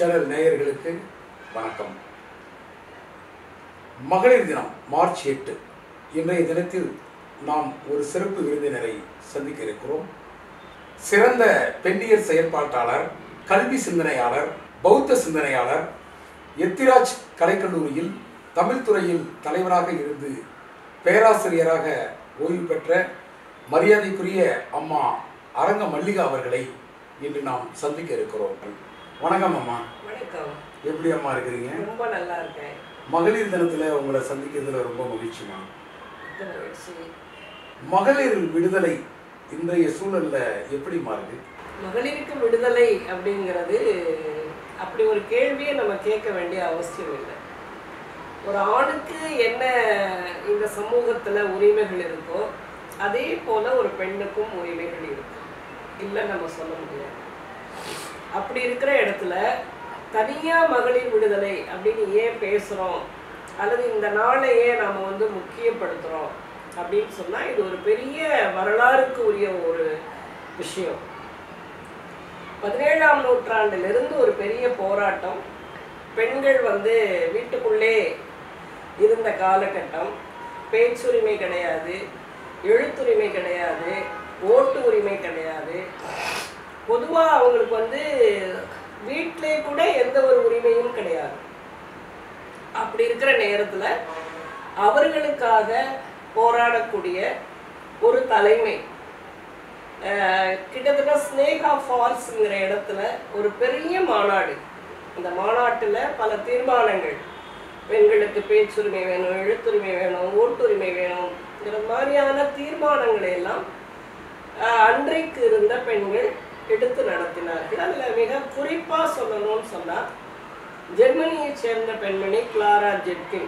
Channel நேயர்களுக்கு வணக்கம் மகளிர் தினம் மார்ச் எட்டு இன்றைய தினத்தில் நாம் ஒரு சிறப்பு விருந்தினரை சந்திக்க இருக்கிறோம் சிறந்த பெண்ணியர் செயற்பாட்டாளர் கல்வி சிந்தனையாளர் பௌத்த சிந்தனையாளர் எத்திராஜ் கலைக்கல்லூரியில் தமிழ் துறையில் தலைவராக இருந்து பேராசிரியராக ஓய்வு பெற்ற மரியாதைக்குரிய அம்மா அரங்க மல்லிகா அவர்களை இன்று நாம் சந்திக்க இருக்கிறோம் வணக்கம் அம்மா வணக்கம் எப்படி அம்மா இருக்கிறீங்க ரொம்ப நல்லா இருக்கேன் மகளிர் தினத்துல உங்களை சந்திக்கிறதுல ரொம்ப மகிழ்ச்சிமா மிக்க மகிழ்ச்சி மகளிர் விடுதலை இன்றைய சூழல்ல எப்படிமா இருக்கு மகளிருக்கு விடுதலை அப்படிங்கிறது அப்படி ஒரு கேள்வியை நம்ம கேட்க வேண்டிய அவசியம் இல்லை ஒரு ஆணுக்கு என்ன இந்த சமூகத்துல உரிமைகள் இருக்கோ அதே போல ஒரு பெண்ணுக்கும் உரிமைகள் இருக்கு இல்லை நம்ம சொல்ல முடியாது அப்படி இருக்கிற இடத்துல தனியா மகளிர் விடுதலை அப்படின்னு ஏன் பேசுறோம் அல்லது இந்த நாளை ஏன் நாம வந்து முக்கியப்படுத்துறோம் அப்படின்னு சொன்னா இது ஒரு பெரிய வரலாறுக்கு உரிய ஒரு விஷயம் பதினேழாம் நூற்றாண்டிலிருந்து ஒரு பெரிய போராட்டம் பெண்கள் வந்து வீட்டுக்குள்ளே இருந்த காலகட்டம் பேச்சுரிமை கிடையாது எழுத்துரிமை கிடையாது ஓட்டு உரிமை கிடையாது பொதுவாக அவங்களுக்கு வந்து வீட்டிலே கூட எந்த ஒரு உரிமையும் கிடையாது அப்படி இருக்கிற நேரத்தில் அவர்களுக்காக போராடக்கூடிய ஒரு தலைமை அஹ், கிட்டத்தட்ட ஸ்னேகா ஃபால்ஸ்ங்கிற இடத்துல ஒரு பெரிய மாநாடு இந்த மாநாட்டில் பல தீர்மானங்கள் பெண்களுக்கு பேச்சுரிமை வேணும் எழுத்துரிமை வேணும் ஓட்டுரிமை வேணும்ங்கிற மாதிரியான தீர்மானங்களை எல்லாம் அஹ், அன்றைக்கு இருந்த பெண்கள் எடுத்து நடத்தினார்கள் அதில் மிக குறிப்பாக சொல்லணும்னு சொன்னால் ஜெர்மனியைச் சேர்ந்த பெண்மணி கிளாரா ஜெட்கின்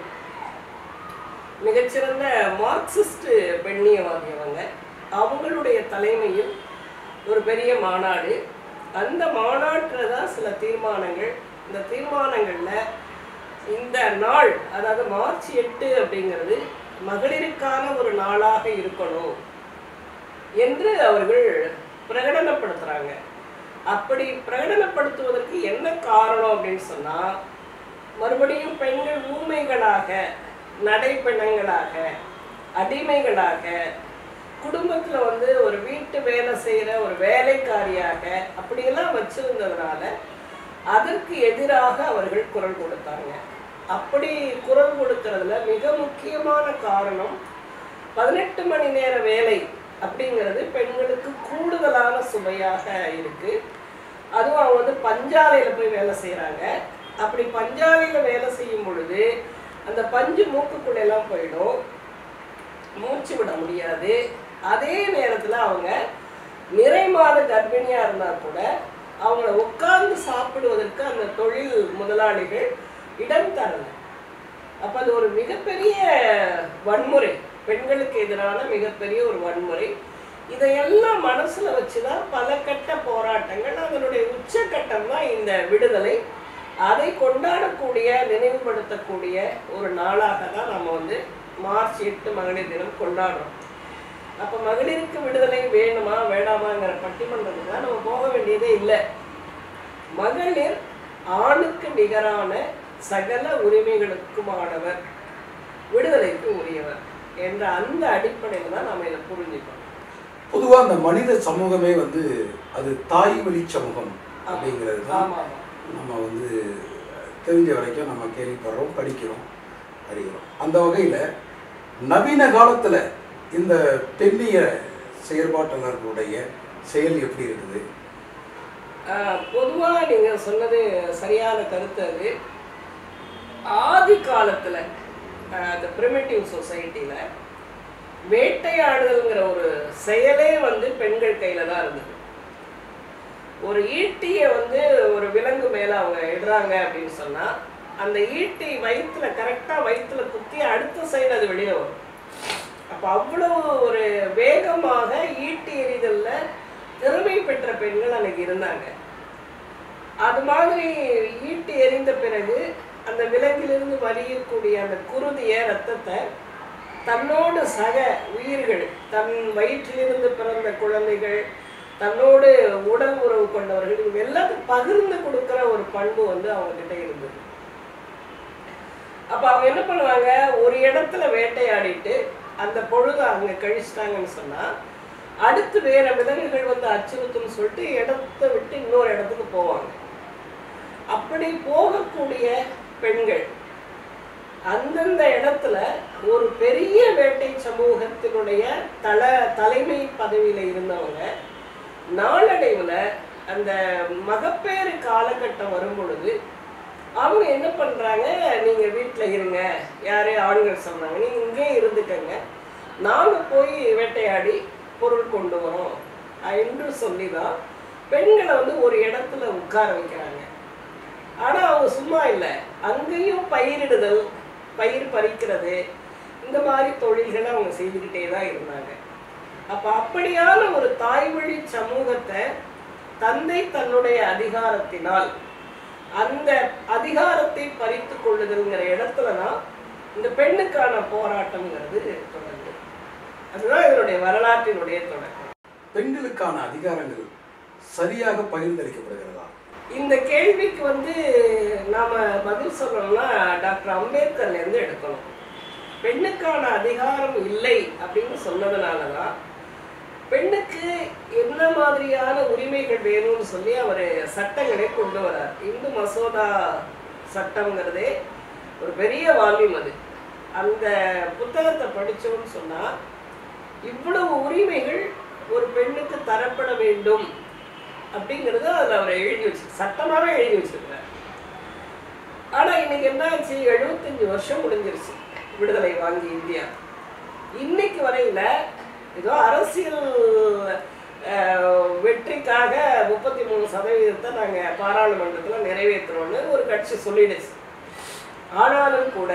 மிகச்சிறந்த மார்க்சிஸ்ட் பெண்ணியவாதி அவங்க அவங்களுடைய தலைமையில் ஒரு பெரிய மாநாடு அந்த மாநாட்டில் தான் சில தீர்மானங்கள் இந்த தீர்மானங்களில் இந்த நாள் அதாவது மார்ச் எட்டு அப்படிங்கிறது மகளிருக்கான ஒரு நாளாக இருக்கணும் என்று அவர்கள் பிரகடனப்படுத்துகிறாங்க அப்படி பிரகடனப்படுத்துவதற்கு என்ன காரணம் அப்படின்னு சொன்னால் மறுபடியும் பெண்கள் ஊமைகளாக நடைப்பெண்ணங்களாக அடிமைகளாக குடும்பத்தில் வந்து ஒரு வீட்டு வேலை செய்கிற ஒரு வேலைக்காரியாக அப்படியெல்லாம் வச்சிருந்ததுனால அதற்கு எதிராக அவர்கள் குரல் கொடுத்தாங்க அப்படி குரல் கொடுக்கறதுல மிக முக்கியமான காரணம் பதினெட்டு மணி நேர வேலை அப்படிங்கிறது பெண்களுக்கு கூடுதலான சுமையாக இருக்கு அதுவும் அவங்க வந்து பஞ்சாலையில போய் வேலை செய்கிறாங்க அப்படி பஞ்சாலையில வேலை செய்யும் பொழுது அந்த பஞ்சு மூக்குக்குள்ள எல்லாம் போயிடும் மூச்சு விட முடியாது அதே நேரத்தில் அவங்க நிறை மாத கர்ப்பிணியா இருந்தா கூட அவங்கள உட்கார்ந்து சாப்பிடுவதற்கு அந்த தொழில் முதலாளிகள் இடம் தரல அப்ப அது ஒரு மிகப்பெரிய வன்முறை பெண்களுக்கு எதிரான மிகப்பெரிய ஒரு வன்முறை இதையெல்லாம் மனசுல வச்சுதான் பல கட்ட போராட்டங்கள் அதனுடைய உச்சக்கட்டம் தான் இந்த விடுதலை அதை கொண்டாடக்கூடிய நினைவுபடுத்தக்கூடிய ஒரு நாளாக தான் நம்ம வந்து மார்ச் எட்டு மகளிர் தினம் கொண்டாடுறோம் அப்ப மகளிருக்கு விடுதலை வேணுமா வேணாமாங்கிற பட்டிமன்றத்துக்கு நம்ம போக வேண்டியதே இல்லை மகளிர் ஆணுக்கு நிகரான சகல உரிமைகளுக்குமானவர் விடுதலைக்கு உரியவர் என்ற அந்த அடிப்படையில் தான் நம்ம இதை புரிஞ்சுக்கணும் பொதுவா அந்த மனித சமூகமே வந்து அது தாய் வழி சமூகம் அப்படிங்கிறது தான் ஆமா ஆமா நம்ம வந்து தெரிஞ்ச வரைக்கும் நம்ம கேள்விப்படுறோம் படிக்கிறோம் அறிகிறோம் அந்த வகையில் நவீன காலத்தில் இந்த பெண்ணிய செயற்பாட்டாளர்களுடைய செயல் எப்படி இருக்குது பொதுவாக நீங்கள் சொன்னது சரியான கருத்து அது ஆதி காலத்தில் அந்த பிரிமிட்டிவ் சொசைட்டியில் வேட்டையாடுதல்ங்கிற ஒரு செயலே வந்து பெண்கள் கையில் தான் இருந்தது ஒரு ஈட்டியை வந்து ஒரு விலங்கு மேலே அவங்க இடுறாங்க அப்படின்னு சொன்னால் அந்த ஈட்டி வயிற்றுல கரெக்டாக வயிற்றுல குத்தி அடுத்த சைடு அது வெளியே வரும் அப்போ அவ்வளவு ஒரு வேகமாக ஈட்டி எறிதல்ல திறமை பெற்ற பெண்கள் அன்னைக்கு இருந்தாங்க அது மாதிரி ஈட்டி எறிந்த பிறகு அந்த விலங்கிலிருந்து வலியக்கூடிய அந்த குருதிய ரத்தத்தை தன்னோடு சக உயிர்கள் தன் வயிற்றிலிருந்து பிறந்த குழந்தைகள் தன்னோடு உடல் உறவு கொண்டவர்கள் இவங்க எல்லாத்தையும் பகிர்ந்து கொடுக்கிற ஒரு பண்பு வந்து அவங்க கிட்ட இருந்தது அப்ப அவங்க என்ன பண்ணுவாங்க ஒரு இடத்துல வேட்டையாடிட்டு அந்த பொழுது அவங்க கழிச்சிட்டாங்கன்னு சொன்னா அடுத்து வேற விலங்குகள் வந்து அச்சுறுத்தும்னு சொல்லிட்டு இடத்த விட்டு இன்னொரு இடத்துக்கு போவாங்க அப்படி போகக்கூடிய பெண்கள் அந்தந்த இடத்துல ஒரு பெரிய வேட்டை சமூகத்தினுடைய தல தலைமை பதவியில இருந்தவங்க நாளடைவுல அந்த மகப்பேறு காலகட்டம் வரும் பொழுது அவங்க என்ன பண்றாங்க நீங்க வீட்டில் இருங்க யாரு ஆண்கள் சொன்னாங்க நீங்க இங்கே இருந்துக்கங்க நாங்க போய் வேட்டையாடி பொருள் கொண்டு வரோம் என்று சொல்லி தான் பெண்களை வந்து ஒரு இடத்துல உட்கார வைக்கிறாங்க ஆனா அவங்க சும்மா இல்லை அங்கேயும் பயிரிடுதல் பயிர் பறிக்கிறது இந்த மாதிரி தொழில்களை அவங்க செய்துக்கிட்டே தான் இருந்தாங்க அப்ப அப்படியான ஒரு தாய்வழி சமூகத்தை தந்தை தன்னுடைய அதிகாரத்தினால் அந்த அதிகாரத்தை பறித்து கொள்ளுதல்ங்கிற இடத்துல தான் இந்த பெண்ணுக்கான போராட்டம்ங்கிறது தொடங்குது அதுதான் இதனுடைய வரலாற்றினுடைய தொடக்கம் பெண்களுக்கான அதிகாரங்கள் சரியாக பகிர்ந்தளிக்கப்படுகிறதா இந்த கேள்விக்கு வந்து நாம பதில் சொல்லணும்னா டாக்டர் அம்பேத்கர்ல இருந்து எடுக்கணும் பெண்ணுக்கான அதிகாரம் இல்லை அப்படின்னு சொன்னதுனால தான் பெண்ணுக்கு என்ன மாதிரியான உரிமைகள் வேணும்னு சொல்லி அவர் சட்டங்களை கொண்டு வரார் இந்து மசோதா சட்டம்ங்கிறதே ஒரு பெரிய வால்யூம் அது அந்த புத்தகத்தை படிச்சோம்னு சொன்னா இவ்வளவு உரிமைகள் ஒரு பெண்ணுக்கு தரப்பட வேண்டும் அப்படிங்கிறது அதில் அவர் எழுதி வச்சு சட்டமாவே எழுதி வச்சிருக்கிறார் ஆனா இன்னைக்கு என்ன ஆச்சு எழுபத்தஞ்சு வருஷம் முடிஞ்சிருச்சு விடுதலை வாங்கி இந்தியா இன்னைக்கு வரையில ஏதோ அரசியல் அஹ், வெற்றிக்காக முப்பத்தி மூணு சதவீதத்தை நாங்க பாராளுமன்றத்துல நிறைவேற்றுறோம்னு ஒரு கட்சி சொல்லிடுச்சு ஆனாலும் கூட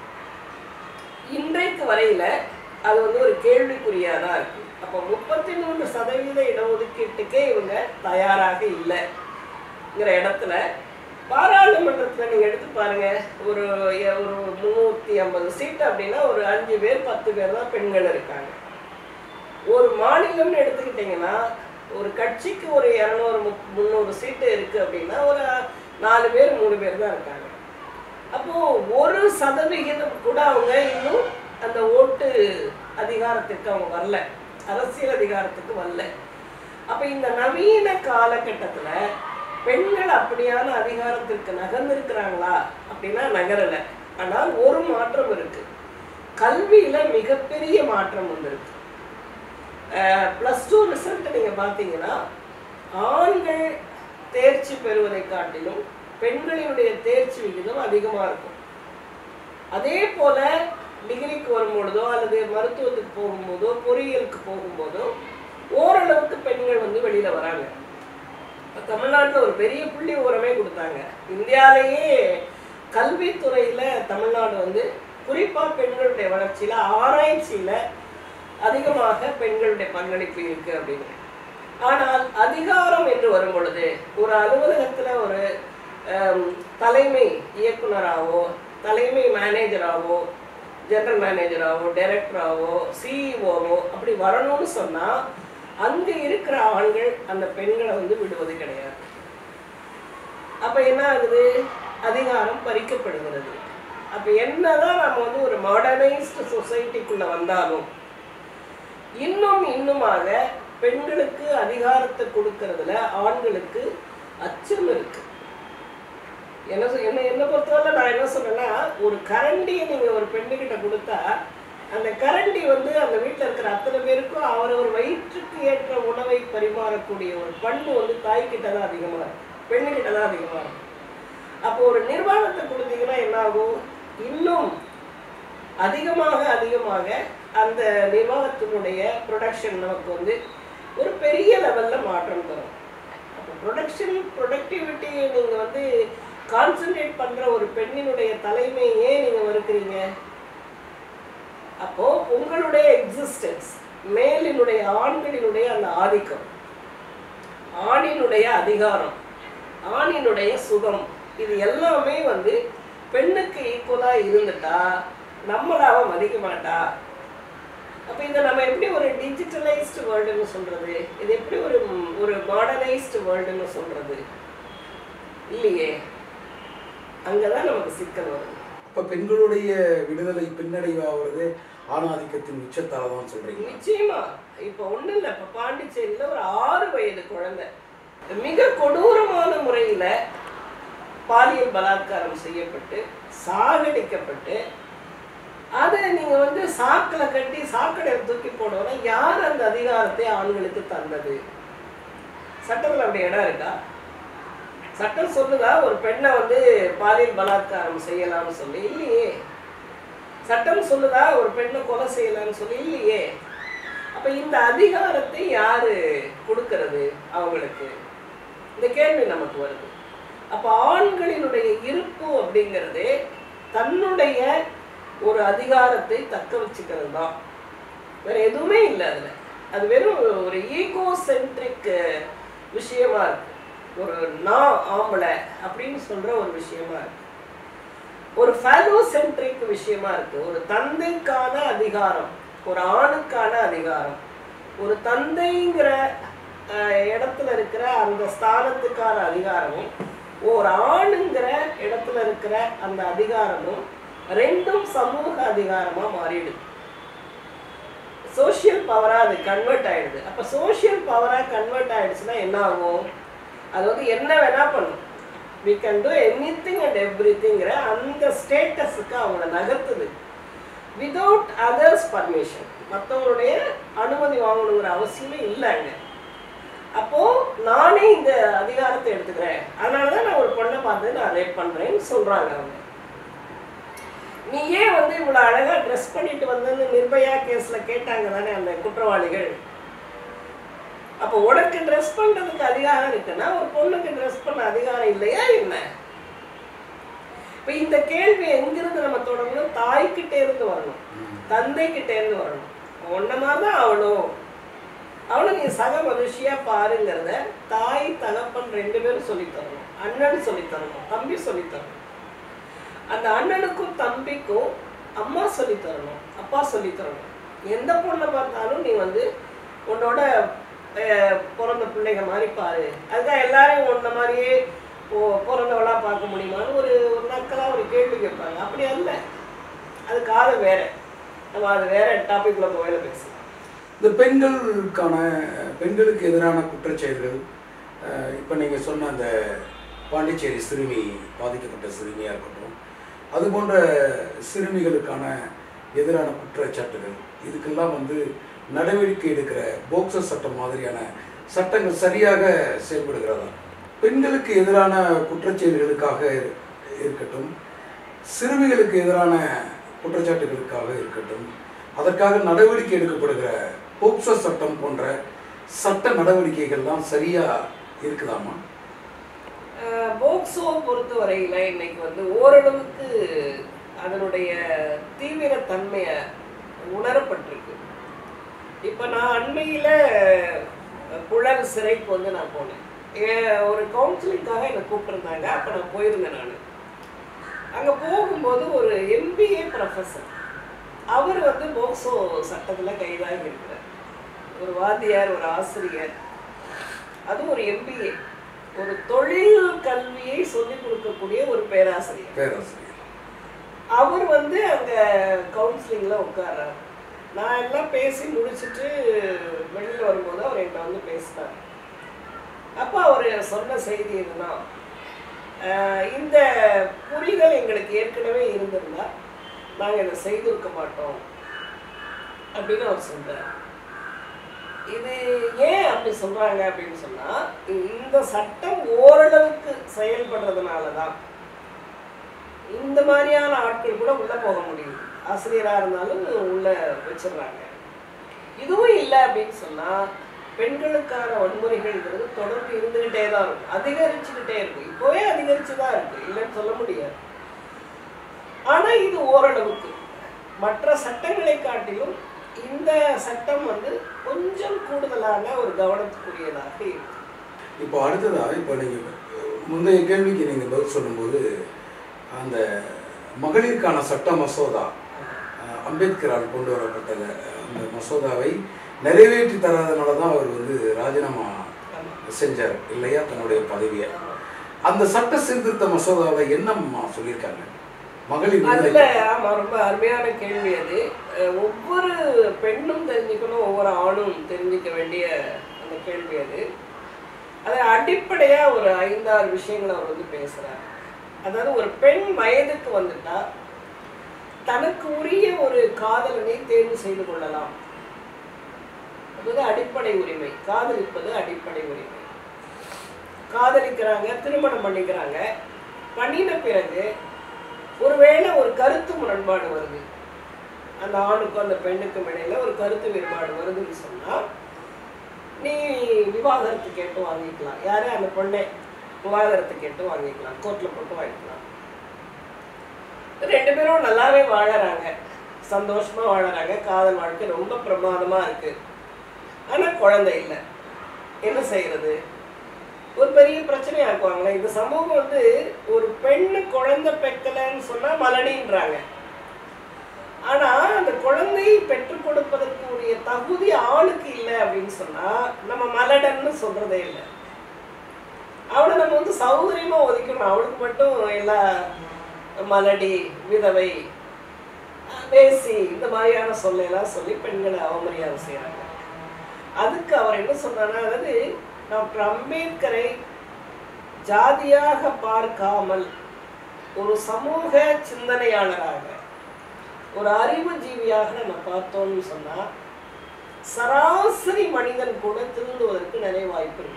இன்றைக்கு வரையில அது வந்து ஒரு கேள்விக்குறியா தான் இருக்கு அப்போ முப்பத்தி மூணு சதவீத இடஒதுக்கீட்டுக்கே இவங்க தயாராக இல்லைங்கிற இடத்துல பாராளுமன்றத்துல நீங்க எடுத்து பாருங்க ஒரு எ- ஒரு முந்நூற்றி ஐம்பது சீட் அப்படின்னா ஒரு அஞ்சு பேர் பத்து பேர் தான் பெண்கள் இருக்காங்க ஒரு மாநிலம்னு எடுத்துக்கிட்டிங்கன்னா ஒரு கட்சிக்கு ஒரு இரநூறு முப் முந்நூறு சீட்டு இருக்கு அப்படின்னா ஒரு நாலு பேர் மூணு பேர் தான் இருக்காங்க அப்போ ஒரு சதவிகிதம் கூட அவங்க இன்னும் அந்த ஓட்டு அதிகாரத்துக்கு அவங்க வரல அரசியல் அதிகாரத்துக்கு வரல அப்ப இந்த நவீன காலகட்டத்துல பெண்கள் அப்படியான அதிகாரத்திற்கு நகர்ந்திருக்கிறாங்களா அப்படின்னா நகரல ஆனால் ஒரு மாற்றம் இருக்கு கல்வியில மிகப்பெரிய மாற்றம் வந்திருக்கு ப்ளஸ் டூ ரிசல்ட் நீங்கள் பார்த்தீங்கன்னா ஆண்கள் தேர்ச்சி பெறுவதை காட்டிலும் பெண்களினுடைய தேர்ச்சி விகிதம் அதிகமாக இருக்கும் அதே போல டிகிரிக்கு வரும்பொழுதோ அல்லது மருத்துவத்துக்கு போகும்போதோ பொறியியலுக்கு போகும்போதோ ஓரளவுக்கு பெண்கள் வந்து வெளியில வராங்க இப்ப தமிழ்நாட்டுல ஒரு பெரிய புள்ளி உரமே கொடுத்தாங்க இந்தியாலேயே கல்வித்துறையில தமிழ்நாடு வந்து குறிப்பா பெண்களுடைய வளர்ச்சியில ஆராய்ச்சியில அதிகமாக பெண்களுடைய பங்களிப்பு இருக்கு அப்படின்னு ஆனால் அதிகாரம் என்று வரும் பொழுது ஒரு அலுவலகத்துல ஒரு ஹம், தலைமை இயக்குனராகவோ தலைமை மேனேஜராகவோ ஜெனரல் மேனேஜராகவோ டைரக்டராகவோ சிஇஓவோ அப்படி வரணும்னு சொன்னா அங்க இருக்கிற ஆண்கள் அந்த பெண்களை வந்து விடுவது கிடையாது அப்ப என்ன ஆகுது அதிகாரம் பறிக்கப்படுகிறது அப்ப என்னதான் நம்ம வந்து ஒரு மாடர்னைஸ்டு சொசைட்டிக்குள்ள வந்தாலும் இன்னும் இன்னுமாக பெண்களுக்கு அதிகாரத்தை கொடுக்கறதுல ஆண்களுக்கு அச்சம் இருக்கு என்ன சொ- என்ன என்னை பொறுத்தவரை நான் என்ன சொன்னேன்னா ஒரு கரண்டியை நீங்க ஒரு பெண்ணுகிட்ட கொடுத்தா அந்த கரண்டி வந்து அந்த வீட்டில் இருக்கிற அத்தனை பேருக்கும் அவரவர் வயிற்றுக்கு ஏற்ற உணவை பரிமாறக்கூடிய ஒரு பண்பு வந்து தாய்கிட்ட தான் அதிகமாக இருக்கு பெண்ணுகிட்ட தான் அதிகமாக இருக்கு அப்போ ஒரு நிர்வாகத்தை கொடுத்தீங்கன்னா என்ன ஆகும் இன்னும் அதிகமாக அதிகமாக அந்த நிர்வாகத்தினுடைய ப்ரொடக்ஷன் நமக்கு வந்து ஒரு பெரிய லெவலில் மாற்றம் தரும் அப்போ ப்ரொடக்ஷன் ப்ரொடக்டிவிட்டியை நீங்கள் வந்து கான்சென்ட்ரேட் பண்ணுற ஒரு பெண்ணினுடைய தலைமையே நீங்கள் மறுக்கிறீங்க அப்போ உங்களுடைய எக்ஸிஸ்டன்ஸ் மேலினுடைய ஆண்களினுடைய அந்த ஆதிக்கம் ஆணினுடைய அதிகாரம் ஆணினுடைய சுகம் இது எல்லாமே வந்து பெண்ணுக்கு ஈக்குவலா இருந்துட்டா நம்மள அவ மதிக்க மாட்டா அப்ப இதை நம்ம எப்படி ஒரு டிஜிட்டலைஸ்டு வேர்ல்டுன்னு சொல்றது இது எப்படி ஒரு ம், ஒரு மாடர்னைஸ்டு வேர்ல்டுன்னு சொல்றது இல்லையே அங்கதான் நமக்கு சிக்கல் வரும் இப்போ பெண்களுடைய விடுதலை பின்னடைவாகிறது ஆணாதிக்கத்தின் உச்சத்தால தான் சொல்றீங்க நிச்சயமா இப்ப ஒண்ணும் இல்ல இப்ப பாண்டிச்சேரியில ஒரு ஆறு வயது குழந்தை மிக கொடூரமான முறையில பாலியல் பலாத்காரம் செய்யப்பட்டு சாகடிக்கப்பட்டு அதை நீங்க வந்து சாக்குல கட்டி சாக்கடை தூக்கி போடணும் யார் அந்த அதிகாரத்தை ஆண்களுக்கு தந்தது சட்டத்துல அப்படி இடம் இருக்கா சட்டம் சொல்லுதா ஒரு பெண்ணை வந்து பாலியல் பலாத்காரம் செய்யலாம்னு சொல்லி இல்லையே சட்டம் சொல்லுதா ஒரு பெண்ணை கொலை செய்யலாம்னு சொல்லி இல்லையே அப்ப இந்த அதிகாரத்தை யாரு கொடுக்கறது அவங்களுக்கு இந்த கேள்வி நமக்கு வருது அப்ப ஆண்களினுடைய இருப்பு அப்படிங்கிறது தன்னுடைய ஒரு அதிகாரத்தை தக்க வச்சுக்கிறது தான் வேற எதுவுமே இல்லை அதுல அது வெறும் ஒரு ஈகோ சென்ட்ரிக் விஷயமா இருக்கு ஒரு நான் ஆம்பளை அப்படின்னு சொல்ற ஒரு விஷயமா இருக்கு ஒரு ஃபேலோசென்ட்ரிக் விஷயமா இருக்கு ஒரு தந்தைக்கான அதிகாரம் ஒரு ஆணுக்கான அதிகாரம் ஒரு தந்தைங்கிற அஹ், இடத்துல இருக்கிற அந்த ஸ்தானத்துக்கான அதிகாரமும் ஒரு ஆணுங்கிற இடத்துல இருக்கிற அந்த அதிகாரமும் ரெண்டும் சமூக அதிகாரமா மாறிடுது சோஷியல் பவரா அது கன்வெர்ட் ஆயிடுது அப்ப சோஷியல் பவரா கன்வெர்ட் ஆயிடுச்சுன்னா என்ன ஆகும் அது வந்து என்ன வேணா பண்ணும் we can do anything and every அந்த ஸ்டேட்டஸுக்கு அவங்கள நகர்த்துது விதவுட் அதர்ஸ் பர்மிஷன் மற்றவங்களுடைய அனுமதி வாங்கணுங்கிற அவசியமே இல்லைங்க அப்போ நானே இந்த அதிகாரத்தை எடுத்துக்கிறேன் அதனால தான் நான் ஒரு பொண்ணை பார்த்து நான் ரேப் பண்றேன்னு சொல்றாங்க அவங்க நீ ஏன் வந்து இவ்வளோ அழகா ட்ரெஸ் பண்ணிட்டு வந்தேன்னு நிர்பயா கேஸ்ல கேட்டாங்க தானே அந்த குற்றவாளிகள் அப்போ உனக்கு ட்ரெஸ் பண்றதுக்கு அதிகாரம் இருக்குன்னா ஒரு பொண்ணுக்கு ட்ரெஸ் பண்ண அதிகாரம் இல்லையா என்ன இப்ப இந்த கேள்வி எங்கிருந்து நம்ம தொடங்கணும் தாய்கிட்ட இருந்து வரணும் தந்தை கிட்ட இருந்து வரணும் உன்ன மாதிரி தான் அவளும் அவளை நீ சக மனுஷியா பாருங்கிறத தாய் தகப்பன் ரெண்டு பேரும் சொல்லித் தரணும் அண்ணன் சொல்லித் தரணும் தம்பி சொல்லித் தரணும் அந்த அண்ணனுக்கும் தம்பிக்கும் அம்மா சொல்லித் தரணும் அப்பா சொல்லித் தரணும் எந்த பொண்ணை பார்த்தாலும் நீ வந்து உன்னோட அஹ், பிறந்த பிள்ளைங்க மாதிரி பாரு அதுதான் எல்லாரையும் உன்ன மாதிரியே பொ- பிறந்தவளா பார்க்க முடியுமான்னு ஒரு ஒரு நக்கலா ஒரு கேள்வி கேட்பாங்க அப்படி அல்ல அது காலம் வேற நம்ம அது வேற டாபிக்ல போயில பேசலாம் இந்த பெண்களுக்கான பெண்களுக்கு எதிரான குற்றச்செயல்கள் இப்போ நீங்கள் சொன்ன அந்த பாண்டிச்சேரி சிறுமி பாதிக்கப்பட்ட சிறுமியாக இருக்கட்டும் அது போன்ற சிறுமிகளுக்கான எதிரான குற்றச்சாட்டுகள் இதுக்கெல்லாம் வந்து நடவடிக்கை எடுக்கிற போக்சோ சட்டம் மாதிரியான சட்டங்கள் சரியாக செயல்படுகிறதா பெண்களுக்கு எதிரான குற்றச்செயல்களுக்காக இரு- இருக்கட்டும் சிறுமிகளுக்கு எதிரான குற்றச்சாட்டுகளுக்காக இருக்கட்டும் அதற்காக நடவடிக்கை எடுக்கப்படுகிற போக்சோ சட்டம் போன்ற சட்ட நடவடிக்கைகள்லாம் சரியா இருக்குதாமா அஹ் போக்சோ பொறுத்த வரையில இன்னைக்கு வந்து ஓரளவுக்கு அதனுடைய தீவிரத்தன்மையை உணரப்பட்டிருக்கு இப்போ நான் அண்மையில் புழல் சிறைக்கு வந்து நான் போனேன் ஏ- ஒரு கவுன்சிலிங்காக என்னை கூப்பிட்டுருந்தாங்க அப்போ நான் போயிருந்தேன் நான் அங்கே போகும்போது ஒரு எம்பிஏ ப்ரொஃபஸர் அவர் வந்து போக்சோ சட்டத்தில் கைதாகி இருக்கிறார் ஒரு வாத்தியார் ஒரு ஆசிரியர் அதுவும் ஒரு எம்பிஏ ஒரு தொழில் கல்வியை சொல்லிக் கொடுக்கக்கூடிய ஒரு பேராசிரியர் பேராசிரியர் அவர் வந்து அங்கே கவுன்சிலிங்கில் உட்கார்றாரு நான் எல்லாம் பேசி முடிச்சுட்டு வெளியில் வரும்போது அவர் என்கிட்ட வந்து பேசினார் அப்போ அவர் சொன்ன செய்தி இதுதான் ஆஹ் இந்த புரிதல் எங்களுக்கு ஏற்கனவே இருந்திருந்தா நாங்கள் இதை செய்திருக்க மாட்டோம் அப்படின்னு அவர் சொல்றார் இது ஏன் அப்படி சொல்றாங்க அப்படின்னு சொன்னா இந்த சட்டம் ஓரளவுக்கு செயல்படுறதுனால தான் இந்த மாதிரியான ஆட்கள் கூட உள்ள போக முடியுது ஆசிரியரா இருந்தாலும் உள்ள வச்சிடுறாங்க இதுவும் இல்லை அப்படின்னு சொன்னா பெண்களுக்கான வன்முறைகள்ங்கிறது தொடர்ந்து இருந்துகிட்டே தான் இருக்கும் அதிகரிச்சுக்கிட்டே இருக்கும் இப்போவே அதிகரிச்சு தான் இருக்கு இல்லைன்னு சொல்ல முடியாது ஆனா இது ஓரளவுக்கு மற்ற சட்டங்களை காட்டிலும் இந்த சட்டம் வந்து கொஞ்சம் கூடுதலான ஒரு கவனத்துக்குரியதாக இருக்கு இப்போ அடுத்ததா இப்போ நீங்கள் முந்தைய கேள்விக்கு நீங்கள் பதில் சொல்லும்போது அந்த மகளிருக்கான சட்ட மசோதா அஹ், அம்பேத்கரால் கொண்டு வரப்பட்ட அந்த மசோதாவை நிறைவேற்றி தராதனால தான் அவர் வந்து ராஜினாமா ஆமா. செஞ்சார் இல்லையா தன்னுடைய பதவியை ஆமா. அந்த சட்ட சீர்திருத்த மசோதாவை என்னம்மா சொல்லியிருக்காங்க மகளிர் அதுல விடுதலை ஆமா ரொம்ப அருமையான கேள்வி அது அஹ் ஒவ்வொரு பெண்ணும் தெரிஞ்சுக்கணும் ஒவ்வொரு ஆணும் தெரிஞ்சுக்க வேண்டிய அந்த கேள்வி அது அது அடிப்படையா ஒரு ஐந்தாறு விஷயங்களை அவர் வந்து பேசுறாரு அதாவது ஒரு பெண் வயதுக்கு வந்துட்டா தனக்கு உரிய ஒரு காதலனை தேர்வு செய்து கொள்ளலாம் அது அடிப்படை உரிமை காதலிப்பது அடிப்படை உரிமை காதலிக்கிறாங்க திருமணம் பண்ணிக்கிறாங்க பண்ணின பிறகு ஒருவேளை ஒரு கருத்து முரண்பாடு வருது அந்த ஆணுக்கும் அந்த பெண்ணுக்கும் இடையில ஒரு கருத்து வேறுபாடு வருதுன்னு சொன்னா நீ விவாகரத்து கேட்டு வாங்கிக்கலாம் யாரு அந்த பொண்ணை விவாகரத்து கேட்டு வாங்கிக்கலாம் கோர்ட்ல போட்டு வாங்கிக்கலாம் ரெண்டு பேரும் நல்லாவே வாழறாங்க சந்தோஷமா வாழறாங்க காதல் வாழ்க்கை ரொம்ப பிரமாதமா இருக்கு ஆனா குழந்தை இல்லை என்ன செய்யறது ஒரு பெரிய பிரச்சனையா இருக்குவாங்களே இந்த சமூகம் வந்து ஒரு பெண்ணு குழந்தை பெக்கலைன்னு சொன்னா மலடின்றாங்க ஆனா அந்த குழந்தையை பெற்றுக் கொடுப்பதற்கு உரிய தகுதி ஆணுக்கு இல்லை அப்படின்னு சொன்னா நம்ம மலடன்னு சொல்றதே இல்லை அவளை நம்ம வந்து சௌகரியமா ஒதுக்கணும் அவளுக்கு மட்டும் எல்லா மலடி விதவை பேசி இந்த மாதிரியான சொல்லையெல்லாம் சொல்லி பெண்களை அவமரியாதை செய்றாங்க அதுக்கு அவர் என்ன சொன்னார்னா அதாவது டாக்டர் அம்பேத்கரை ஜாதியாக பார்க்காமல் ஒரு சமூக சிந்தனையாளராக ஒரு அறிவு ஜீவியாக நம்ம பார்த்தோம்னு சொன்னா சராசரி மனிதன் கூட திருந்துவதற்கு நிறைய வாய்ப்பு இருக்கு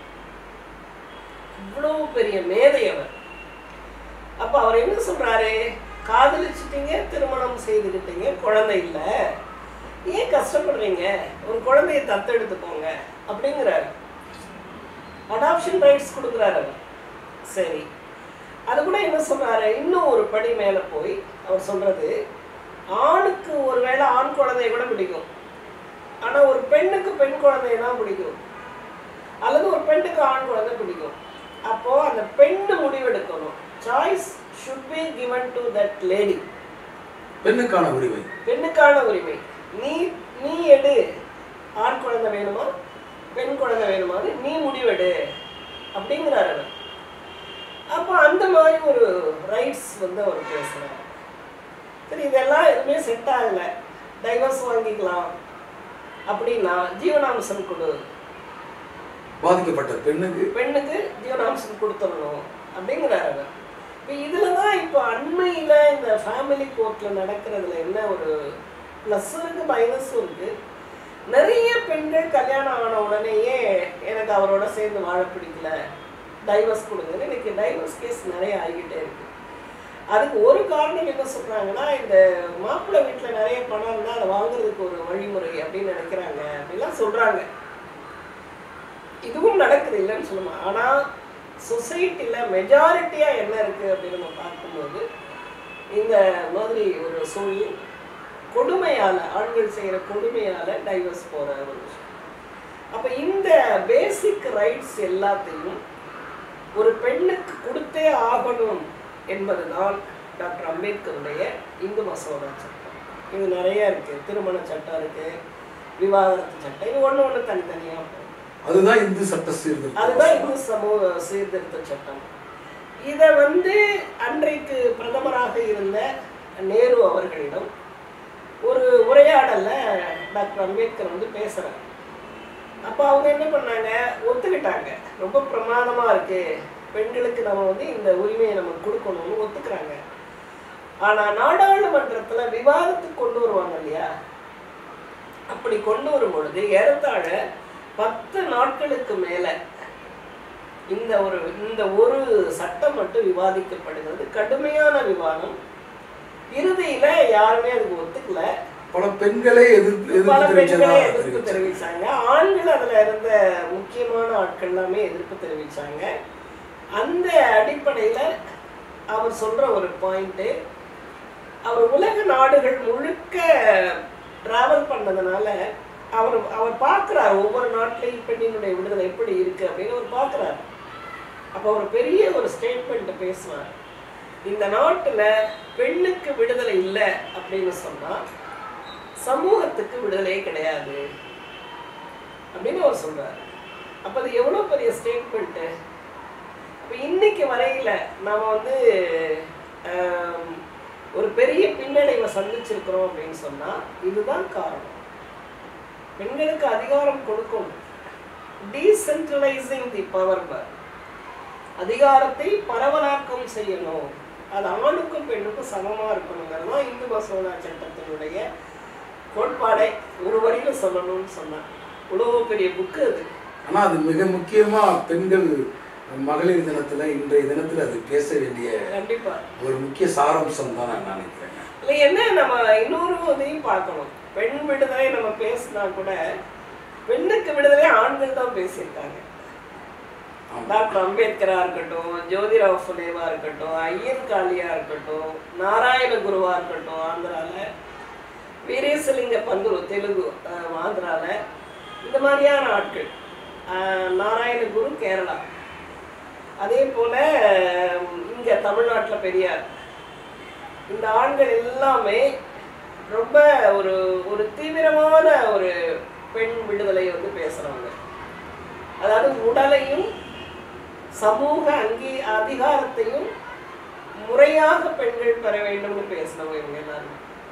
இவ்வளவு பெரிய மேதை அவர் அப்ப அவர் என்ன சொல்றாரு காதலிச்சிட்டீங்க திருமணம் செய்துக்கிட்டீங்க குழந்தை இல்லை ஏன் கஷ்டப்படுறீங்க ஒரு குழந்தைய தத்தெடுத்துக்கோங்க அப்படிங்கிறாரு அடாப்ஷன் ரைட்ஸ் கொடுக்குறாரு அவர் சரி அது கூட என்ன சொல்றாரு இன்னும் ஒரு படி மேலே போய் அவர் சொல்றது ஆணுக்கு ஒருவேளை ஆண் குழந்தைய கூட பிடிக்கும் ஆனா ஒரு பெண்ணுக்கு பெண் குழந்தைய தான் பிடிக்கும் அல்லது ஒரு பெண்ணுக்கு ஆண் குழந்தை பிடிக்கும் அப்போ அந்த பெண்ணு முடிவெடுக்கணும் choice should be given to that lady பெண்ணுக்கான உரிமை பெண்ணுக்கான உரிமை நீ நீ எடு ஆண் குழந்தை வேணுமா பெண் குழந்தை வேணுமான்னு நீ முடிவெடு அப்படிங்கிறாரு அவர் அப்போ அந்த மாதிரி ஒரு ரைட்ஸ் வந்து அவர் பேசுகிறார் சரி இதெல்லாம் எதுவுமே செட் ஆகலை டைவர்ஸ் வாங்கிக்கலாம் அப்படின்னா ஜீவனாம்சம் கொடு பாதிக்கப்பட்ட பெண்ணுக்கு பெண்ணுக்கு ஜீவனாம்சம் கொடுத்துடணும் அப்படிங்கிறாரு அவர் இப்போ இதில் தான் இப்போ அண்மையில் இந்த ஃபேமிலி கோர்ட்டில் நடக்கிறதுல என்ன ஒரு ப்ளஸ்ஸும் இருக்குது மைனஸும் இருக்குது நிறைய பெண்கள் கல்யாணம் ஆன உடனேயே எனக்கு அவரோட சேர்ந்து வாழ பிடிக்கல டைவர்ஸ் கொடுங்கன்னு இன்னைக்கு டைவர்ஸ் கேஸ் நிறைய ஆகிக்கிட்டே இருக்கு அதுக்கு ஒரு காரணம் என்ன சொல்றாங்கன்னா இந்த மாப்பிள்ளை வீட்டில் நிறைய பணம் இருந்தால் அதை வாங்குறதுக்கு ஒரு வழிமுறை அப்படின்னு நினைக்கிறாங்க அப்படிலாம் சொல்றாங்க இதுவும் நடக்குது இல்லைன்னு சொல்லணும் ஆனால் சொசைட்டியில் மெஜாரிட்டியாக என்ன இருக்குது அப்படின்னு நம்ம பார்க்கும்போது இந்த மாதிரி ஒரு சூழல் கொடுமையால் ஆண்கள் செய்கிற கொடுமையால் டைவர்ஸ் போகிற ஒரு விஷயம் அப்போ இந்த பேசிக் ரைட்ஸ் எல்லாத்தையும் ஒரு பெண்ணுக்கு கொடுத்தே ஆகணும் என்பதுதான் டாக்டர் அம்பேத்கருடைய இந்து மசோதா சட்டம் இது நிறைய இருக்குது திருமண சட்டம் இருக்குது விவாகரத்து சட்டம் இது ஒன்று ஒன்று தனித்தனியாக அதுதான் இந்து சட்ட சீர்திருத்தம் அதுதான் இந்து சமூக சீர்திருத்த சட்டம் இதை வந்து அன்றைக்கு பிரதமராக இருந்த நேரு அவர்களிடம் ஒரு உரையாடல்ல டாக்டர் அம்பேத்கர் வந்து பேசுறாங்க அப்போ அவங்க என்ன பண்ணாங்க ஒத்துக்கிட்டாங்க ரொம்ப பிரமாதமா இருக்கு பெண்களுக்கு நம்ம வந்து இந்த உரிமையை நம்ம கொடுக்கணும்னு ஒத்துக்கிறாங்க ஆனா நாடாளுமன்றத்துல விவாதத்துக்கு கொண்டு வருவாங்க இல்லையா அப்படி கொண்டு வரும் பொழுது ஏறத்தாழ பத்து நாட்களுக்கு மேல இந்த ஒரு இந்த ஒரு சட்டம் மட்டும் விவாதிக்கப்படுகிறது கடுமையான விவாதம் இறுதியில யாருமே அதுக்கு ஒத்துக்கல பல பெண்களே எதிர்ப்பு பல எதிர்ப்பு தெரிவிச்சதா பெண்களே எதிர்ப்பு தெரிவிச்சாங்க. தெரிவிச்சாங்க ஆண்கள் அதுல இருந்த முக்கியமான ஆட்கள் எல்லாமே எதிர்ப்பு தெரிவிச்சாங்க அந்த அடிப்படையில அவர் சொல்ற ஒரு பாயிண்ட் அவர் உலக நாடுகள் முழுக்க டிராவல் பண்ணதுனால அவர் அவர் பார்க்குறாரு ஒவ்வொரு நாட்டிலையும் பெண்ணினுடைய விடுதலை எப்படி இருக்கு அப்படின்னு அவர் பார்க்குறாரு அப்போ ஒரு பெரிய ஒரு ஸ்டேட்மெண்ட் பேசுவார் இந்த நாட்டுல பெண்ணுக்கு விடுதலை இல்லை அப்படின்னு சொன்னா சமூகத்துக்கு விடுதலை கிடையாது அப்படின்னு அவர் சொல்றாரு அப்ப அது எவ்வளவு பெரிய ஸ்டேட்மெண்ட்டு அப்ப இன்னைக்கு வரையில நாம வந்து ஆம், ஒரு பெரிய பின்னடைவை சந்திச்சிருக்கிறோம் அப்படின்னு சொன்னா இதுதான் காரணம் பெண்களுக்கு அதிகாரம் கொடுக்கணும் டீசென்ட்ரலைசிங் தி பவர் அதிகாரத்தை பரவலாக்கம் செய்யணும் அது ஆணுக்கும் பெண்ணுக்கும் சமமா இருக்கணுங்கிறது தான் இந்து மசோதா சட்டத்தினுடைய கோட்பாடை ஒரு வரியில சொல்லணும்னு சொன்னான் இவ்வளோ பெரிய புக்கு அது ஆனா அது மிக முக்கியமா பெண்கள் மகளிர் தினத்துல இன்றைய தினத்துல அது பேச வேண்டிய கண்டிப்பா ஒரு முக்கிய சாராம்சம் தான் நான் நினைக்கிறேங்க இல்லை என்ன நம்ம இன்னொரு இதையும் பார்க்கணும் பெண் விடுதலை நம்ம பேசினா கூட பெண்ணுக்கு விடுதலை ஆண்கள் தான் பேசியிருக்காங்க ஆமா. டாக்டர் அம்பேத்கரா இருக்கட்டும் ஜோதிராவ் ஃபுலேவா இருக்கட்டும் ஐயன் காளியா இருக்கட்டும் நாராயண குருவா இருக்கட்டும் ஆந்திரால வீரேசலிங்க பந்துரு தெலுங்கு அஹ், ஆந்திரால இந்த மாதிரியான ஆட்கள் அஹ், நாராயண குரு கேரளா அதே போல அஹ், இங்க தமிழ்நாட்டுல பெரியார் இந்த ஆண்கள் எல்லாமே ரொம்ப ஒரு ஒரு தீவிரமான ஒரு பெண் விடுதலை வந்து பேசுறவங்க அதாவது உடலையும் சமூக அங்கீ அதிகாரத்தையும் முறையாக பெண்கள் பெற வேண்டும்னு பேசினவங்க இவங்க எல்லாரும்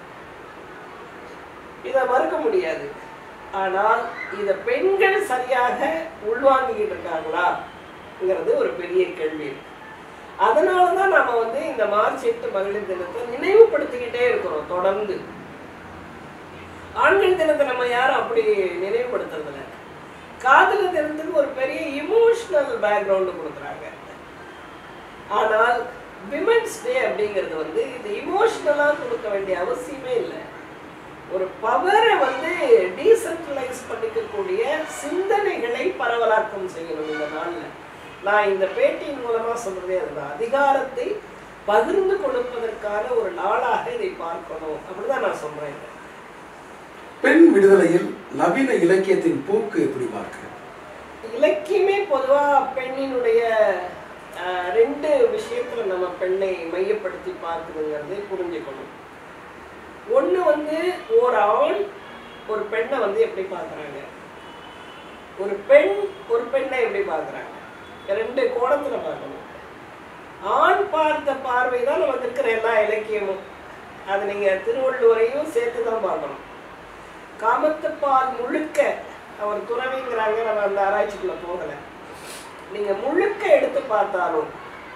இதை மறுக்க முடியாது ஆனால் இதை பெண்கள் சரியாக உள்வாங்கிக்கிட்டு இருக்காங்களாங்கிறது ஒரு பெரிய கேள்வி இருக்கு அதனால தான் நாம வந்து இந்த மார்ச் எட்டு மகளிர் தினத்தை நினைவுபடுத்திக்கிட்டே இருக்கிறோம் தொடர்ந்து ஆண்கள் தினத்தை நம்ம யாரும் அப்படி நினைவுபடுத்துறதில்ல காதலர் தினத்துக்கு ஒரு பெரிய இமோஷனல் பேக்ரவுண்டு கொடுக்குறாங்க ஆனால் விமென்ஸ் டே அப்படிங்கிறது வந்து இது இமோஷனலாக கொடுக்க வேண்டிய அவசியமே இல்லை ஒரு பவரை வந்து டீசென்ட்ரலைஸ் பண்ணிக்கக்கூடிய சிந்தனைகளை பரவலாக்கம் செய்யணும் இந்த நாளில் நான் இந்த பேட்டியின் மூலமா சொல்றதே அதுதான் அதிகாரத்தை பகிர்ந்து கொடுப்பதற்கான ஒரு நாளாக இதை பார்க்கணும் அப்படிதான் நான் சொல்றேன் இதை. பெண் விடுதலையில் நவீன இலக்கியத்தின் போக்கு எப்படி பார்க்கிறேன் இலக்கியமே பொதுவா பெண்ணினுடைய ஆஹ், ரெண்டு விஷயத்துல நம்ம பெண்ணை மையப்படுத்தி பார்க்குதுங்கிறது புரிஞ்சுக்கணும் ஒண்ணு வந்து ஒரு ஆண் ஒரு பெண்ணை வந்து எப்படி பார்க்கறாங்க ஒரு பெண் ஒரு பெண்ணை எப்படி பார்க்கறாங்க ரெண்டு கோணத்துல பார்க்கணும் ஆண் பார்த்த பார்வை தான் நமக்கு இருக்கிற எல்லா இலக்கியமும் அது நீங்க திருவள்ளுவரையும் சேர்த்து தான் பார்க்கணும் காமத்துப்பால் முழுக்க அவர் துறவிங்கிறாங்க நம்ம அந்த ஆராய்ச்சிக்குள்ள போகல நீங்க முழுக்க எடுத்து பார்த்தாலும்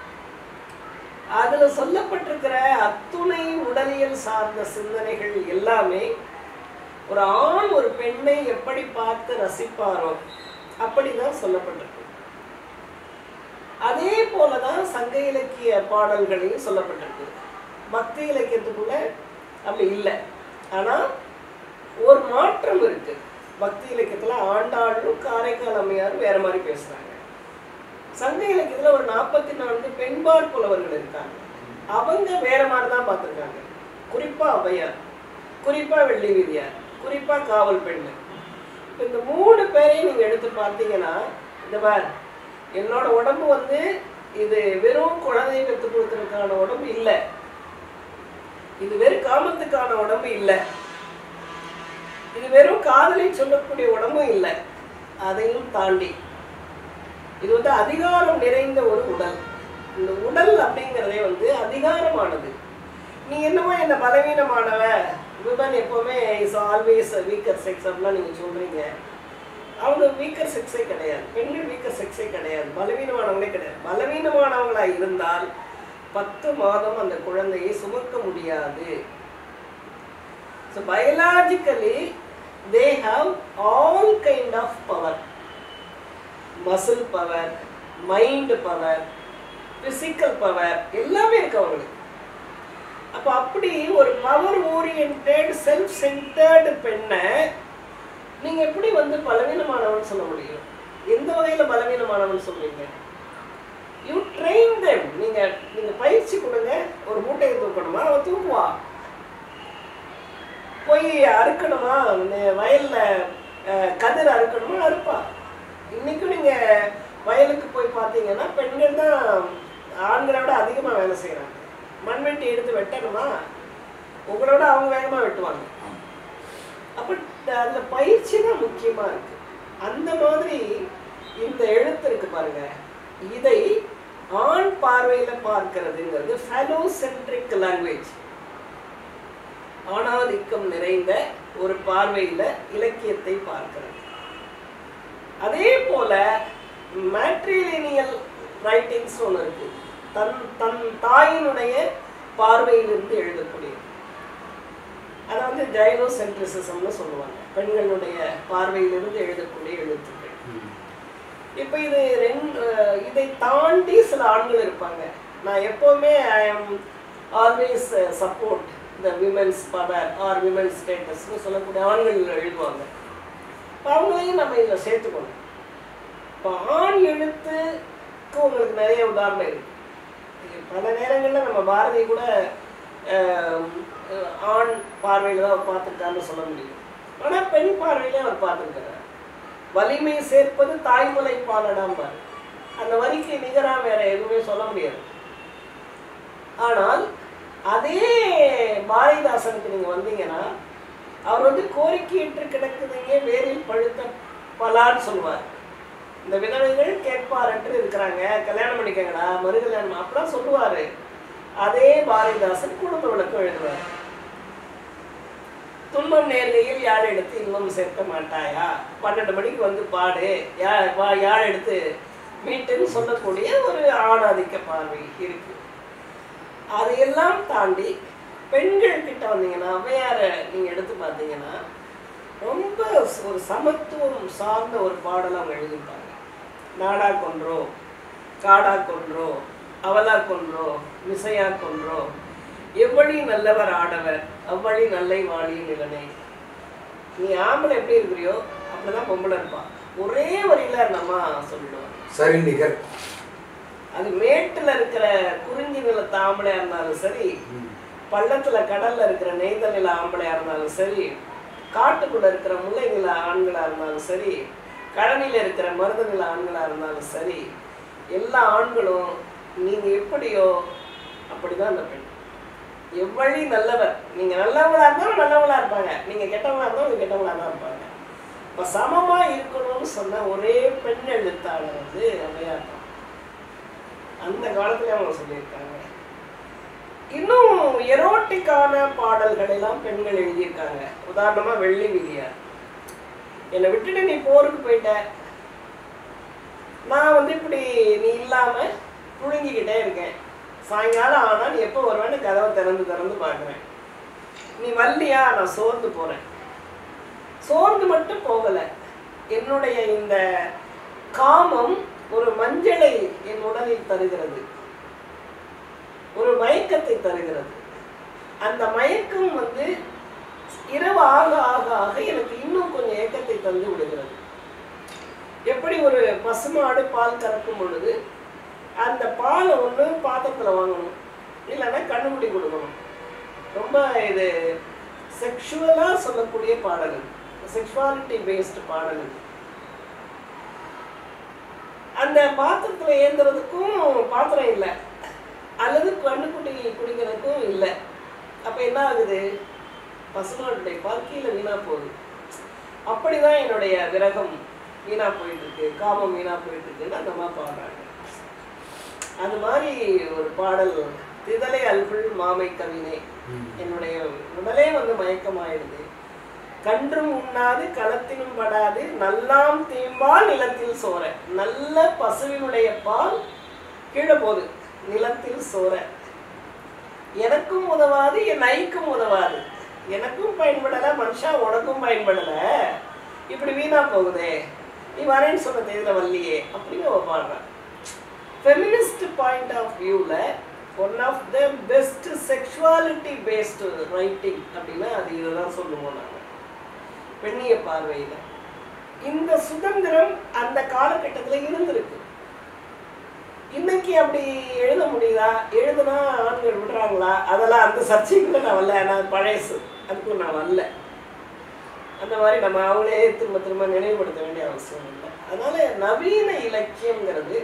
அதுல சொல்லப்பட்டிருக்கிற அத்துணை உடலியல் சார்ந்த சிந்தனைகள் எல்லாமே ஒரு ஆண் ஒரு பெண்ணை எப்படி பார்த்து ரசிப்பாரோ அப்படிதான் சொல்லப்பட்டிருக்கு அதே போலதான் சங்க இலக்கிய பாடல்களையும் சொல்லப்பட்டிருக்கு பக்தி இலக்கியத்துக்குள்ள அப்படி இல்லை ஆனா ஒரு மாற்றம் இருக்கு பக்தி இலக்கியத்துல ஆண்டாளும் காரைக்கால் அம்மையாரும் வேற மாதிரி பேசுறாங்க சங்க இலக்கியத்துல ஒரு நாற்பத்தி நான்கு பெண்பால் புலவர்கள் இருக்காங்க அவங்க வேற மாதிரி தான் பார்த்துருக்காங்க குறிப்பா ஔவையார் குறிப்பா வெள்ளி வீதியார் குறிப்பா காவல் பெண்ணு இப்ப இந்த மூணு பேரையும் நீங்க எடுத்து பார்த்தீங்கன்னா இந்த பார் என்னோட உடம்பு வந்து இது வெறும் குழந்தை பெற்று கொடுக்கறதுக்கான உடம்பு இல்லை இது வெறும் காமத்துக்கான உடம்பு இல்லை இது வெறும் காதலை சொல்லக்கூடிய உடம்பும் இல்லை அதையும் தாண்டி இது வந்து அதிகாரம் நிறைந்த ஒரு உடல் இந்த உடல் அப்படிங்கிறதே வந்து அதிகாரமானது நீ என்னமோ என்ன பலவீனமானவ விமன் எப்பவுமே இஸ் ஆல்வேஸ் வீக்கர் செக்ஸ் அப்படிலாம் நீங்க சொல்றீங்க அவங்க வீக்கர் செக்ஸே கிடையாது பெண்கள் வீக்கர் செக்ஸே கிடையாது பலவீனமானவங்களே கிடையாது பலவீனமானவங்களா இருந்தால் பத்து மாதம் அந்த குழந்தையை சுமக்க முடியாது so biologically they have all kind of power muscle power mind power physical power எல்லாமே இருக்கு அவங்களுக்கு அப்போ அப்படி ஒரு பவர் ஓரியன்ட் செல்ஃப் சென்டர்டு பெண்ணை நீங்க எப்படி வந்து பலவீனமானவன் சொல்ல முடியும் எந்த வகையில பலவீனமானவன் சொல்றீங்க யூ ட்ரெயின் them நீங்க நீங்க பயிற்சி கொடுங்க ஒரு மூட்டையை தூக்கணுமா அவன் தூக்குவா போய் அறுக்கணுமா நெ- வயல்ல அஹ், கதிர் அறுக்கணுமா அறுப்பா இன்னைக்கும் நீங்க வயலுக்கு போய் பார்த்தீங்கன்னா பெண்கள் தான் ஆண்களை விட அதிகமா வேலை செய்றாங்க மண்வெட்டி எடுத்து வெட்டணுமா உங்களோட அவங்க வேகமா வெட்டுவாங்க அப்போ அந்த பயிற்சி தான் முக்கியமா இருக்கு அந்த மாதிரி இந்த எழுத்து இருக்கு பாருங்க இதை ஆண் பார்வையில பார்க்கிறதுங்கிறது ஃபெலோசென்ட்ரிக் லாங்குவேஜ் ஆணாதிக்கம் நிறைந்த ஒரு பார்வையில இலக்கியத்தை பார்க்கிறது அதே போல மேட்ரிலினியல் ரைட்டிங்ஸ் ஒன்று இருக்கு தன் தன் தாயினுடைய பார்வையிலிருந்து எழுதக்கூடியது அதை வந்து ஜைனோசென்ட்ரிசிசம்னு சொல்லுவாங்க பெண்களுடைய பார்வையிலிருந்து எழுதக்கூடிய எழுத்துக்கள் இப்போ இது ரெண்டு இதை தாண்டி சில ஆண்கள் இருப்பாங்க நான் எப்போவுமே I am always support the women's power or women's ஸ்டேட்டஸ்னு சொல்லக்கூடிய ஆண்கள் எழுதுவாங்க இப்போ அவங்களையும் நம்ம இதில் சேர்த்துக்கணும் இப்போ ஆண் எழுத்துக்கு உங்களுக்கு நிறைய உதாரணம் இருக்கு இது பல நேரங்களில் நம்ம பாரதி கூட ஆம், ஆண் பார்வையில் தான் அவர் பார்த்துருக்காருன்னு சொல்ல முடியும் ஆனால் பெண் பார்வையிலே அவர் பார்த்துருக்கிறார் வலிமை சேர்ப்பது தாய்மொழி பாலடாம்பார் அந்த வரிக்கு நிகராக வேற எதுவுமே சொல்ல முடியாது ஆனால் அதே பாரதிதாசனுக்கு நீங்க வந்தீங்கன்னா அவர் வந்து கோரிக்கையிட்டு கிடக்குதுங்க வேரில் பழுத்த பலான்னு சொல்லுவார் இந்த விதவைகள் கேட்பாரற்று இருக்கிறாங்க கல்யாணம் பண்ணிக்கங்கடா மறு கல்யாணம் அப்படிலாம் சொல்லுவாரு அதே பாரதிதாசன் குடும்ப விளக்கம் எழுதுவார் துன்பம் நேர்கையில் யாழ் எடுத்து இன்பம் சேர்க்க மாட்டாயா பன்னெண்டு மணிக்கு வந்து பாடு யா வா யாழ் எடுத்து மீட்டுன்னு சொல்லக்கூடிய ஒரு ஆணாதிக்க பார்வை இருக்கு அதையெல்லாம் தாண்டி பெண்கள் கிட்ட வந்தீங்கன்னா ஔவையாரை நீங்க எடுத்து பார்த்தீங்கன்னா ரொம்ப ஒரு சமத்துவம் சார்ந்த ஒரு பாடல் அவங்க எழுதியிருப்பாங்க நாடா கொன்றோ காடா கொன்றோ அவலா கொன்றோ மிசையா கொன்றோ எவ்வழி நல்லவர் ஆடவர் அவ்வழி நல்லை வாழி நிலனே நீ ஆம்பளை எப்படி இருக்கிறியோ அப்படிதான் பொம்பளை இருப்பான் ஒரே வரியில நம்ம சொல்லிடுவாங்க சரி நிகர் அது மேட்டுல இருக்கிற குறிஞ்சி நில ஆம்பளையா இருந்தாலும் சரி பள்ளத்துல கடல்ல இருக்கிற நெய்தல் நில ஆம்பளையா இருந்தாலும் சரி காட்டுக்குள்ள இருக்கிற முல்லை நில ஆண்களா இருந்தாலும் சரி கழனில இருக்கிற மருத நில ஆண்களா இருந்தாலும் சரி எல்லா ஆண்களும் நீங்க எப்படியோ அப்படிதான் அந்த பெண் எவ்வழி நல்லவர் நீங்க நல்லவங்களா இருந்தாலும் நல்லவங்களா இருப்பாங்க நீங்க கெட்டவங்களா இருந்தாலும் கெட்டவங்களா தான் இருப்பாங்க இப்ப சமமா இருக்கணும்னு சொன்ன ஒரே பெண் எழுத்தாளர் வந்து அவையார் தான் அந்த காலத்துல அவங்க சொல்லியிருக்காங்க இன்னும் எரோட்டிக்கான பாடல்கள் எல்லாம் பெண்கள் எழுதியிருக்காங்க உதாரணமா வெள்ளி விதியார் என்னை விட்டுட்டு நீ போருக்கு போயிட்ட நான் வந்து இப்படி நீ இல்லாம புழுங்கிக்கிட்டே இருக்கேன் சாயங்காலம் ஆனா நீ எப்போ வருவேன்னு கதவை திறந்து திறந்து பார்க்குறேன் நீ வரலையா நான் சோர்ந்து போறேன் சோர்ந்து மட்டும் போகல என்னுடைய இந்த காமம் ஒரு மஞ்சளை என் உடலில் தருகிறது ஒரு மயக்கத்தை தருகிறது அந்த மயக்கம் வந்து இரவு ஆக ஆக ஆக எனக்கு இன்னும் கொஞ்சம் ஏக்கத்தை தந்து விடுகிறது எப்படி ஒரு பசுமாடு பால் கறக்கும் பொழுது அந்த பாலை ஒன்று பாத்திரத்தில் வாங்கணும் இல்லைன்னா கண்ணுக்குடி கொடுக்கணும் ரொம்ப இது செக்ஷுவலாக சொல்லக்கூடிய பாடல் செக்ஷுவாலிட்டி பேஸ்டு பாடல் இது. அந்த பாத்திரத்தில் ஏந்துறதுக்கும் பாத்திரம் இல்லை அல்லது கண்ணுக்குட்டி குடிக்கிறதுக்கும் இல்லை அப்போ என்ன ஆகுது பசுமாட்டுடைய பால் கீழே வீணா போகுது அப்படிதான் என்னுடைய விரகம் வீணா போயிட்டு இருக்கு காமம் வீணா போயிட்டு இருக்குன்னு அந்த மாதிரி பாடுறாங்க அது மாதிரி ஒரு பாடல் திதலை அல்குள் மாமை கவினை என்னுடைய உடலே வந்து மயக்கமாயிடுது கன்றும் உண்ணாது களத்தினும் படாது நல்லாம் தீம்பால் நிலத்தில் சோர நல்ல பசுவினுடைய பால் கீழே போகுது நிலத்தில் சோர எனக்கும் உதவாது என் ஐக்கும் உதவாது எனக்கும் பயன்படலை மனுஷா உனக்கும் பயன்படலை இப்படி வீணா போகுதே நீ வரேன்னு சொன்ன தேதியில் வரலையே அப்படின்னு அவ பாடுறான் ஃபெமினிஸ்ட் பாயிண்ட் ஆஃப் வியூவில் one of the best sexuality based writing அப்படின்னா அது இதை தான் சொல்லுவோம் நாங்கள் பெண்ணிய பார்வையில் இந்த சுதந்திரம் அந்த காலகட்டத்தில் இருந்திருக்கு இன்னைக்கு அப்படி எழுத முடியுதா எழுதுனா ஆண்கள் விடுறாங்களா அதெல்லாம் அந்த சர்ச்சைக்குள்ள நான் வரல நான் பழசு அதுக்கு நான் வரல அந்த மாதிரி நம்ம அவங்களே திரும்ப திரும்ப நினைவுபடுத்த வேண்டிய அவசியம் இல்லை அதனால நவீன இலக்கியங்கிறது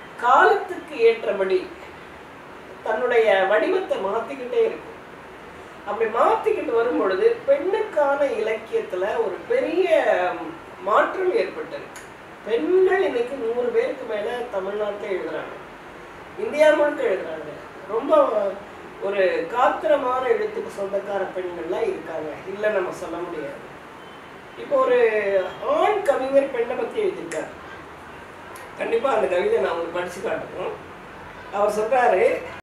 காலத்துக்கு ஏற்றபடி தன்னுடைய வடிவத்தை மாற்றிக்கிட்டே இருக்கு அப்படி மாத்திக்கிட்டு வரும் பொழுது பெண்ணுக்கான இலக்கியத்துல ஒரு பெரிய மாற்றம் ஏற்பட்டது பெண்கள் இன்னைக்கு நூறு பேருக்கு மேல தமிழ்நாட்டில் எழுதுறாங்க இந்தியா முழுக்க எழுதுறாங்க ரொம்ப ஒரு காத்திரமான எழுத்துக்கு சொந்தக்கார பெண்கள்லாம் இருக்காங்க இல்லை நம்ம சொல்ல முடியாது இப்போ ஒரு ஆண் கவிஞர் பெண்ணை பத்தி எழுதியிருக்காரு கண்டிப்பா அந்த கவிதை நான் உங்களுக்கு படிச்சு காட்டணும் அவர் சொல்றாரு